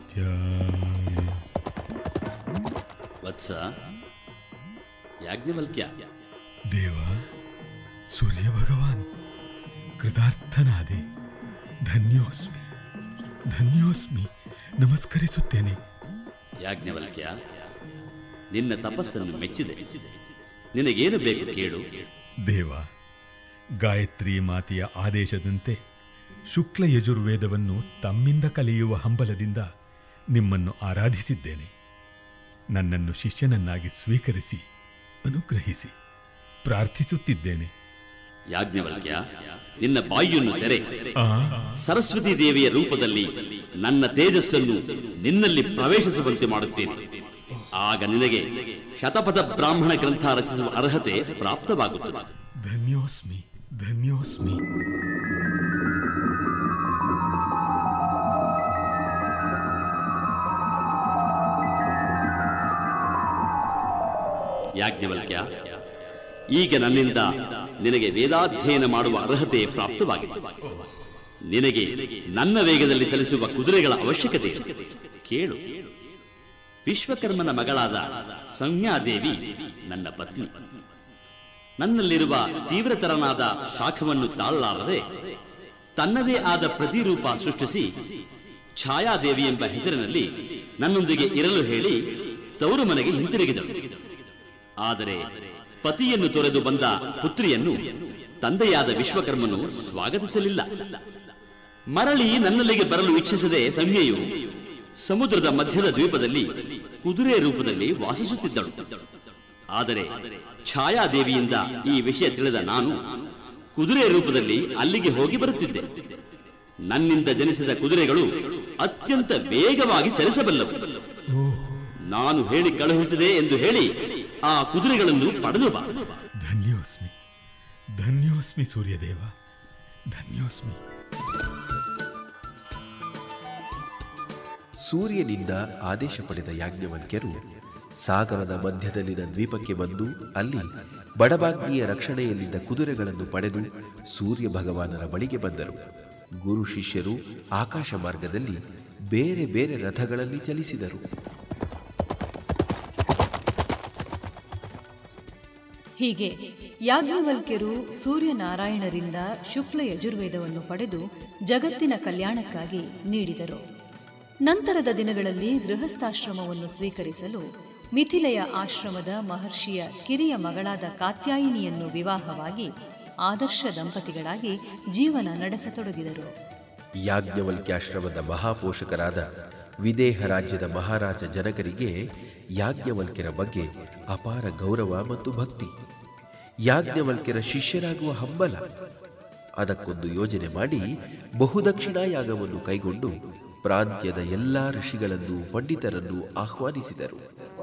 ಅಗಸ್ತ್ಯಾಯ ವತ್ಸ ಯಾಜ್ಞವಲ್ಕ್ಯ ದೇವ ಸೂರ್ಯ ಭಗವಾನ್ ಕೃತಾರ್ಥನಾದೆ ಧನ್ಯೋಸ್ಮಿ ಧನ್ಯೋಸ್ಮಿ ನಮಸ್ಕರಿಸುತ್ತೇನೆ ಯಾಜ್ಞವಲ್ಕ್ಯ ನಿನ್ನ ತಪಸ್ಸನ್ನು ಮೆಚ್ಚಿದೆ ನಿನಗೇನು ಬೇಕು ಕೇಳು ದೇವ ಗಾಯತ್ರಿ ಮಾತೆಯ ಆದೇಶದಂತೆ ಶುಕ್ಲ ಯಜುರ್ವೇದವನ್ನು ತಮ್ಮಿಂದ ಕಲಿಯುವ ಹಂಬಲದಿಂದ ನಿಮ್ಮನ್ನು ಆರಾಧಿಸಿದ್ದೇನೆ ನನ್ನನ್ನು ಶಿಷ್ಯನನ್ನಾಗಿ ಸ್ವೀಕರಿಸಿ ಅನುಗ್ರಹಿಸಿ ಪ್ರಾರ್ಥಿಸುತ್ತಿದ್ದೇನೆ ಯಾಜ್ಞವಲ್ಕ್ಯ ನಿನ್ನ ಬಾಯಿಯನ್ನು ತೆರೆ ಆ ಸರಸ್ವತಿ ದೇವಿಯ ರೂಪದಲ್ಲಿ ನನ್ನ ತೇಜಸ್ಸನ್ನು ನಿನ್ನಲ್ಲಿ ಪ್ರವೇಶಿಸುವಂತೆ ಮಾಡುತ್ತೇನೆ ಆಗ ನಿನಗೆ ಶತಪಥ ಬ್ರಾಹ್ಮಣ ಗ್ರಂಥ ರಚಿಸುವ ಅರ್ಹತೆ ಪ್ರಾಪ್ತವಾಗುತ್ತದೆ ಧನ್ಯೋಸ್ಮಿ ಧನ್ಯೋಸ್ಮಿ ಯಾಜ್ಞವಲ್ಕ್ಯ ಈಗ ನನ್ನಿಂದ ನಿನಗೆ ವೇದಾಧ್ಯಯನ ಮಾಡುವ ಅರ್ಹತೆ ಪ್ರಾಪ್ತವಾಗಿದೆ ನಿನಗೆ ನನ್ನ ವೇಗದಲ್ಲಿ ಚಲಿಸುವ ಕುದುರೆಗಳ ಅವಶ್ಯಕತೆ ಇದೆ. ಕೇಳು ವಿಶ್ವಕರ್ಮನ ಮಗಳಾದ ಸಂಜ್ಞಾದೇವಿ ನನ್ನ ಪತ್ನಿ ನನ್ನಲ್ಲಿರುವ ತೀವ್ರತರನಾದ ಶಾಖವನ್ನು ತಾಳಲಾರದೆ ತನ್ನದೇ ಆದ ಪ್ರತಿರೂಪ ಸೃಷ್ಟಿಸಿ ಛಾಯಾದೇವಿ ಎಂಬ ಹೆಸರಿನಲ್ಲಿ ನನ್ನೊಂದಿಗೆ ಇರಲು ಹೇಳಿ ತವರು ಮನೆಗೆ ಹಿಂತಿರುಗಿದಳು ಆದರೆ ಪತಿಯನ್ನು ತೊರೆದು ಬಂದ ಪುತ್ರಿಯನ್ನು ತಂದೆಯಾದ ವಿಶ್ವಕರ್ಮನು ಸ್ವಾಗತಿಸಲಿಲ್ಲ ಮರಳಿ ನನ್ನಲ್ಲಿಗೆ ಬರಲು ಇಚ್ಛಿಸದೆ ಸಂಜ್ಞೆಯು ಸಮುದ್ರದ ಮಧ್ಯದ ದ್ವೀಪದಲ್ಲಿ ಕುದುರೆ ರೂಪದಲ್ಲಿ ವಾಸಿಸುತ್ತಿದ್ದಳು ಆದರೆ ಛಾಯಾದೇವಿಯಿಂದ ಈ ವಿಷಯ ತಿಳಿದ ನಾನು ಕುದುರೆ ರೂಪದಲ್ಲಿ ಅಲ್ಲಿಗೆ ಹೋಗಿ ಬರುತ್ತಿದ್ದೆ ನನ್ನಿಂದ ಜನಿಸಿದ ಕುದುರೆಗಳು ಅತ್ಯಂತ ವೇಗವಾಗಿ ಚಲಿಸಬಲ್ಲವು ಓ ನಾನು ಹೇಳಿ ಕಳುಹಿಸಿದೆ ಎಂದು ಹೇಳಿ ಆ ಕುದುರೆಗಳನ್ನು ಪಡೆದು ಬಾ ಧನ್ಯೋಸ್ಮಿ ಧನ್ಯೋಸ್ಮಿ ಸೂರ್ಯದೇವ ಧನ್ಯೋಸ್ಮಿ ಸೂರ್ಯನಿಂದ ಆದೇಶ ಪಡೆದ ಯಾಜ್ಞವಲ್ಕ್ಯರು ಸಾಗರದ ಮಧ್ಯದಲ್ಲಿನ ದ್ವೀಪಕ್ಕೆ ಬಂದು ಅಲ್ಲಿ ಬಡಬಾಗ್ನಿಯ ರಕ್ಷಣೆಯಲ್ಲಿದ್ದ ಕುದುರೆಗಳನ್ನು ಪಡೆದು ಸೂರ್ಯ ಭಗವಾನರ ಬಳಿಗೆ ಬಂದರು ಗುರು ಶಿಷ್ಯರು ಆಕಾಶ ಮಾರ್ಗದಲ್ಲಿ ಬೇರೆ ಬೇರೆ ರಥಗಳಲ್ಲಿ ಚಲಿಸಿದರು ಹೀಗೆ ಯಾಜ್ಞವಲ್ಕ್ಯರು ಸೂರ್ಯನಾರಾಯಣರಿಂದ ಶುಕ್ಲ ಯಜುರ್ವೇದವನ್ನು ಪಡೆದು ಜಗತ್ತಿನ ಕಲ್ಯಾಣಕ್ಕಾಗಿ ನೀಡಿದರು ನಂತರದ ದಿನಗಳಲ್ಲಿ ಗೃಹಸ್ಥಾಶ್ರಮವನ್ನು ಸ್ವೀಕರಿಸಲು ಮಿಥಿಲೆಯ ಆಶ್ರಮದ ಮಹರ್ಷಿಯ ಕಿರಿಯ ಮಗಳಾದ ಕಾತ್ಯಾಯಿನಿಯನ್ನು ವಿವಾಹವಾಗಿ ಆದರ್ಶ ದಂಪತಿಗಳಾಗಿ ಜೀವನ ನಡೆಸತೊಡಗಿದರು ಯಾಜ್ಞವಲ್ಕ್ಯಾಶ್ರಮದ ಮಹಾಪೋಷಕರಾದ ವಿದೇಹ ರಾಜ್ಯದ ಮಹಾರಾಜ ಜನಕರಿಗೆ ಯಾಜ್ಞವಲ್ಕ್ಯರ ಬಗ್ಗೆ ಅಪಾರ ಗೌರವ ಮತ್ತು ಭಕ್ತಿ ಯಾಜ್ಞವಲ್ಕ್ಯರ ಶಿಷ್ಯರಾಗುವ ಹಂಬಲ ಅದಕ್ಕೊಂದು ಯೋಜನೆ ಮಾಡಿ ಬಹುದಕ್ಷಿಣಾ ಯಾಗವನ್ನು ಕೈಗೊಂಡು ಪ್ರಾಂತ್ಯದ ಎಲ್ಲಾ ಋಷಿಗಳನ್ನು ಪಂಡಿತರನ್ನು ಆಹ್ವಾನಿಸಿದರು